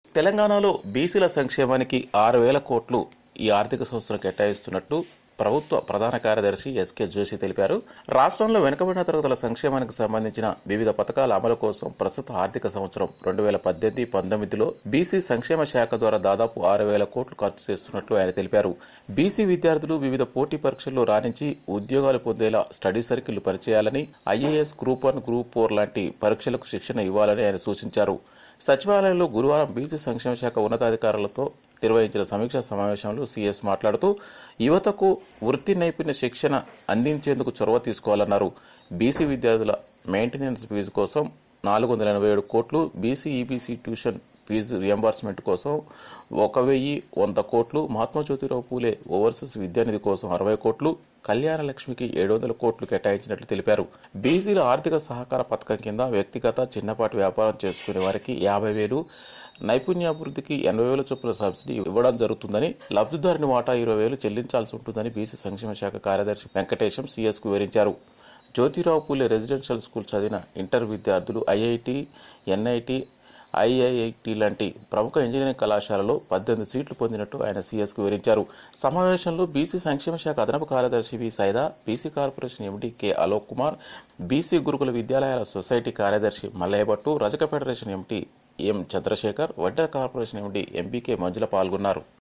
తెలంగాణలో బీసీల సంక్షేమానికి ఆరు వేల కోట్లు ఈ ఆర్థిక సంవత్సరం కేటాయిస్తున్నట్టు ప్రభుత్వ ప్రధాన కార్యదర్శి ఎస్కే జోషి తెలిపారు రాష్ట్రంలో వెనుకబడిన తరగతుల సంక్షేమానికి సంబంధించిన వివిధ పథకాల అమలు కోసం ప్రస్తుత ఆర్థిక సంవత్సరం రెండు వేల పద్దెనిమిది పంతొమ్మిదిలో బీసీ సంక్షేమ శాఖ ద్వారా దాదాపు ఆరు వేల కోట్లు ఖర్చు చేస్తున్నట్లు ఆయన తెలిపారు బీసీ విద్యార్థులు వివిధ పోటీ పరీక్షల్లో రాణించి ఉద్యోగాలు పొందేలా స్టడీ సర్కిళ్లు పరిచేయాలని IAS group one group four లాంటి పరీక్షలకు శిక్షణ ఇవ్వాలని ఆయన సూచించారు సచివాలయంలో గురువారం బీసీ సంక్షేమ శాఖ ఉన్నతాధికారులతో నిర్వహించిన సమీక్షా సమావేశంలో సీఎస్ మాట్లాడుతూ యువతకు వృత్తి నైపుణ్య శిక్షణ అందించేందుకు చొరవ తీసుకోవాలన్నారు బీసీ విద్యార్థుల మెయింటెనెన్స్ ఫీజు కోసం నాలుగు వందల ఎనభై ఏడు కోట్లు BC EBC tuition fee reimbursement కోసం ఒక వెయ్యి వంద కోట్లు మహాత్మా జ్యోతిరావు పూలే ఓవర్సీస్ విద్యానిధి కోసం అరవై కోట్లు కళ్యాణ లక్ష్మికి ఏడు వందల కోట్లు కేటాయించినట్లు తెలిపారు బీసీల ఆర్థిక సహకార పథకం కింద వ్యక్తిగత చిన్నపాటి వ్యాపారం చేసుకునే వారికి యాభై వేలు నైపుణ్యాభివృద్ధికి ఎనభై వేల చొప్పున సబ్సిడీ ఇవ్వడం జరుగుతుందని లబ్ధిదారుని వాటా ఇరవై వేలు చెల్లించాల్సి ఉంటుందని బీసీ సంక్షేమ శాఖ కార్యదర్శి వెంకటేశం సీఎస్కు వివరించారు జ్యోతిరావు పూలే రెసిడెన్షియల్ స్కూల్ చదివిన ఇంటర్ విద్యార్థులు ఐఐటి ఎన్ఐటి ఐఐఐటి లాంటి ప్రముఖ ఇంజనీరింగ్ కళాశాలలో పద్దెనిమిది సీట్లు పొందినట్టు ఆయన సీఎస్కు వివరించారు సమావేశంలో బీసీ సంక్షేమ శాఖ అదనపు కార్యదర్శి V Saida BC corporation MD K Alok Kumar BC గురుకుల విద్యాలయాల సొసైటీ కార్యదర్శి మల్లయ్య భట్టు రజక ఫెడరేషన్ ఎంటీ ఎం చంద్రశేఖర్ వడ్డెర కార్పొరేషన్ ఎండీ ఎంబీకే మంజుల పాల్గొన్నారు